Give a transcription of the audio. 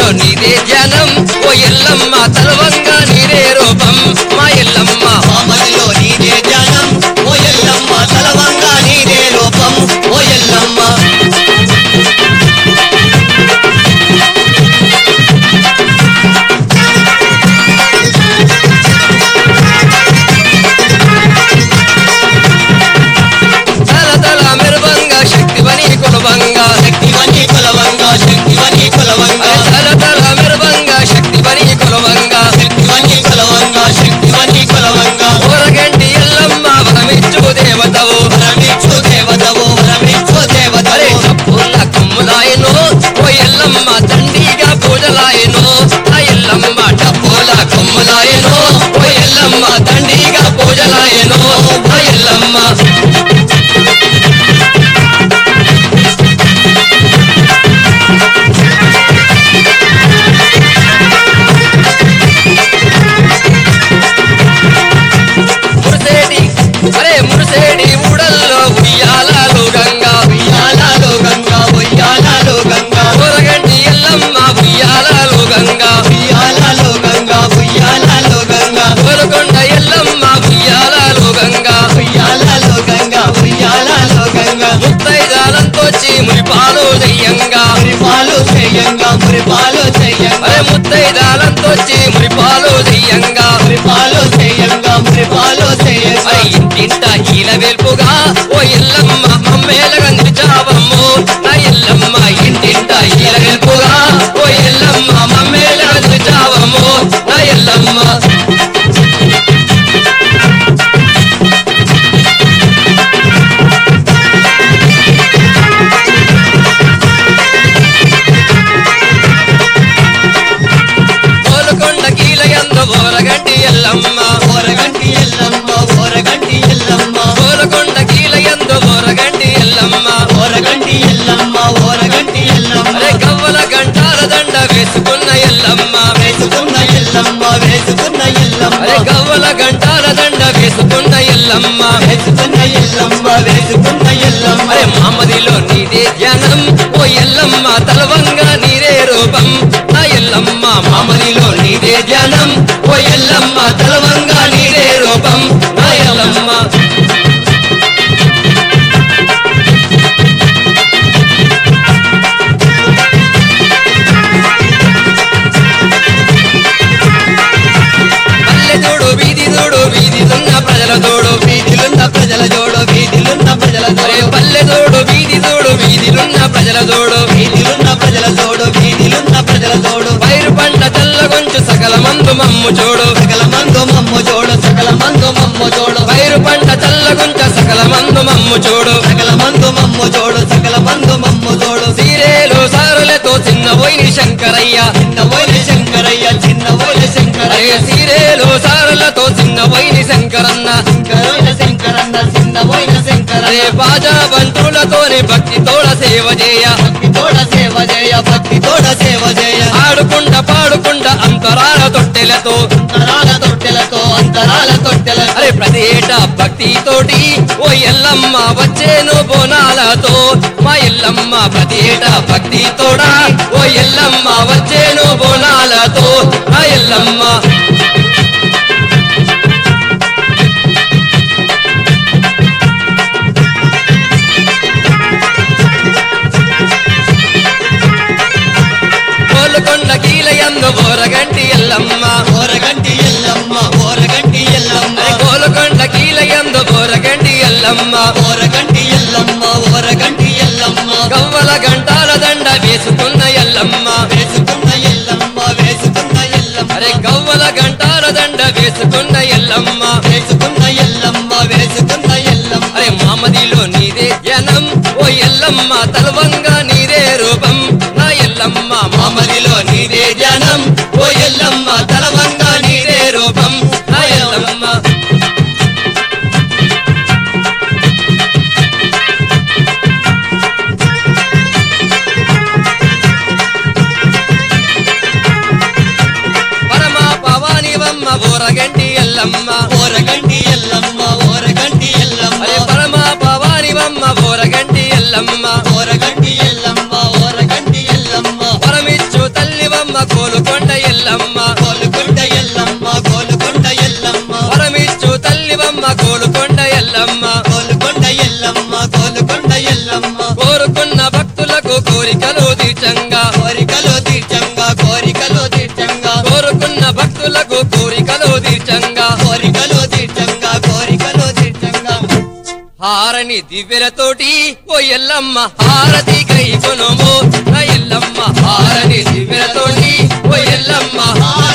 నీదే ధ్యానం ఓ ఎల్లమ్మ తలవంగా నీదే రూపం మా ఎల్లమ్మ మామదిలో నీదే ధ్యానం ఓ ఎల్లమ్మ తలవంగా నీదే రూపం ఓ ఎల్లమ్మ తల తల మెరువంగా శక్తివని కులవంగా శక్తివని కులవంగా శక్తివని కులవంగా తల తల మెరువంగా శక్తివని కులవంగా శక్తివని కులవంగా శక్తివని కులవంగా ఊరగంటి ఎల్లమ్మ వరమిచ్చు దేవతవు వరమిచ్చు దేవతవు వరమిచ్చు అరే దేవతవు చప్పుల కమ్ములాయను ఓ ఎల్లమ్మ దండిగా పూజలాయను ఆ ఎల్లమ్మ డప్పుల కమ్ములాయను ఓ ఎల్లమ్మ దండిగా పూజలాయను ఆ ఎల్లమ్మ మురిసేటి అరే మురిసేటి ఊడల్లో ఉయ్యాలాలు గంగా ఉయ్యాలాలో గంగా ఉయ్యాలాలో గంగా ఊరగంటి ఎల్లమ్మ ఉయ్యాలాలు గంగా ఉయ్యాలాలో గంగా ఉయ్యాలాలో గంగా గోలకొండ ఎల్లమ్మ ఉయ్యాలాలు గంగా ఉయ్యాలాలో గంగా ఉయ్యాలాలో గంగా ముత్తైదాలంతో మురిపాలు దెయ్యంగా మురిపాలు చెయ్యంగా మురిపాలు చెయ్యంగా అరే ముత్తైదాలంతో మురిపాలు దెయ్యంగా మురిపాలు చెయ్యంగా మురిపాలు చెయ్యంగా అరే ఇంటింట ఈల వెల్పుగా ఓ ఎల్లమ్మ మమ్మేలగా నిలిచావమ్ము నా ఎల్లమ్మ ఇంటింట ఈల వెల్పుగా ఓ ఎల్లమ్మ మమ్మేలగా నిలిచావమ్ము నా ఎల్లమ్మ కోలుకొండ కీలయందు ఓరగంటి ఎల్లమ్మ ఓరగంటి ఎల్లమ్మ ఓరగంటి ఎల్లమ్మ కోలుకొండ కీలయందు ఓరగంటి ఎల్లమ్మ ఓరగంటి ఎల్లమ్మ ఓరగంటి ఎల్లమ్మ అరే కవ్వల గంటాల దండ వేసుకున్న ఎల్లమ్మ వేసుకున్న ఎల్లమ్మ వేసుకున్న ఎల్లమ్మ అరే కవ్వల గంటాల దండ వేసుకున్న ఎల్లమ్మ వేసుకున్న ఎల్లమ్మ వేసుకున్న ఎల్లమ్మ అరే మామదిలో నీదే ధ్యానం ఓ ఎల్లమ్మ తలవంగా నీరే రూపం నా ఎల్లమ్మ మామదిలో నీదే ధ్యానం ఓ ఎల్లమ్మ తలవంగా నీరే రూపం నా ఎల్లమ్మ పల్లె తోడు వీధి తోడు వీధి దున్న ప్రజల తోడు వీధిలున్న ప్రజల జోడు వీధిలున్న ప్రజల అరే జోడు పల్లె తోడు వీధి తోడు వీధిలున్న ప్రజల తోడు వీధిలున్న ప్రజల జోడు వీధిలున్న ప్రజల జోడు పైరు పంట తెల్ల కొంచెం సకల మందు మమ్ము చూడు సకల మందు మమ్ము జోడు సకల మందు మమ్ము జోడు పైరు పంట తెల్ల కొంచెం సకల మందు మమ్ము చూడు సకల మందు మమ్ము జోడు సకల మందు మమ్ము జోడు సీరేలు సారులతో చిన్న పోయిని శంకరయ్య చిన్న వైలి శంకరయ్య చిన్న వైలి అరే శంకరయ్య సీరేలు సారులతో చిన్న పోయిని శంకరన్న శంకరైన శంకరన్న చిన్న వైల అరే శంకరయ్య బాజా బంతులతోని భక్తి తోడ సేవ చేయ భక్తి తోడ సేవ చేయ భక్తి తోడ సేవ చేయ ఆడుకుంట పాడుకుంట అంతరాల తొట్టెలతో అంతరాల తొట్టెలతో అంతరాల తొట్టెలతో అరే ప్రతి ఏటా భక్తి తోటి ఓ ఎల్లమ్మ వచ్చేను బోనాలతో మా ఎల్లమ్మ ప్రతి ఏటా భక్తి తోడా ఓ ఎల్లమ్మ వచ్చేను బోనాలతో మా ఎల్లమ్మ కోలుకొండ కీలయందు బోరగంటి ఎల్లమ్మ ఓరగంటి ఎల్లమ్మ ఓరగంటి ఎల్లమ్మ అరే కోలుకొండ కీలయందు బోరగంటి ఎల్లమ్మ ఓరగంటి ఎల్లమ్మ ఓరగంటి ఎల్లమ్మ గవ్వల గంటాల దండ వేసుకున్న ఎల్లమ్మ వేసుకున్న ఎల్లమ్మ వేసుకున్న ఎల్లమ్మ అరే గవ్వల గంటాల దండ వేసుకున్న ఎల్లమ్మ వేసుకున్న ఎల్లమ్మ వేసుకున్న ఎల్లమ్మ అరే మామదిలో నీదే ధ్యానం ఓ ఎల్లమ్మ తలవంగా నీదే రూపం నా ఎల్లమ్మ మామదిలో నీదే ధ్యానం ఓ ఎల్లమ్మ తలవంగా నీదే రూపం నా ఎల్లమ్మ పరమా పవానివమ్మ ఊరగంటి ఎల్లమ్మ ఓరగంటి ఎల్లమ్మ ఓరగంటి ఎల్లమ్మ అరే పరమా పవానివమ్మ ఊరగంటి ఎల్లమ్మ ఓరగంటి ఎల్లమ్మ ఓరగంటి ఎల్లమ్మ పరమిచ్చు తల్లివమ్మ కోలుకొండ ఎల్లమ్మ కోలుకొండ ఎల్లమ్మ కోలుకొండ ఎల్లమ్మ వరమిచ్చు తల్లివమ్మ కోలుకొండ ఎల్లమ్మ కోలుకొండ ఎల్లమ్మ కోలుకొండ ఎల్లమ్మ కోరుకున్న భక్తులకు కోరికలు తీర్చంగా కోరికలు తీర్చంగా కోరికలు తీర్చంగా కోరుకున్న భక్తులకు కోరికలు తీర్చంగా కోరికలు తీర్చంగా కోరికలు తీర్చంగా హారని దివ్యలతోటి ఓ ఎల్లమ్మ హారతి కై కొనుము నా ఎల్లమ్మ హారని దివ్యలతోటి ఓ ఎల్లమ్మ హారతి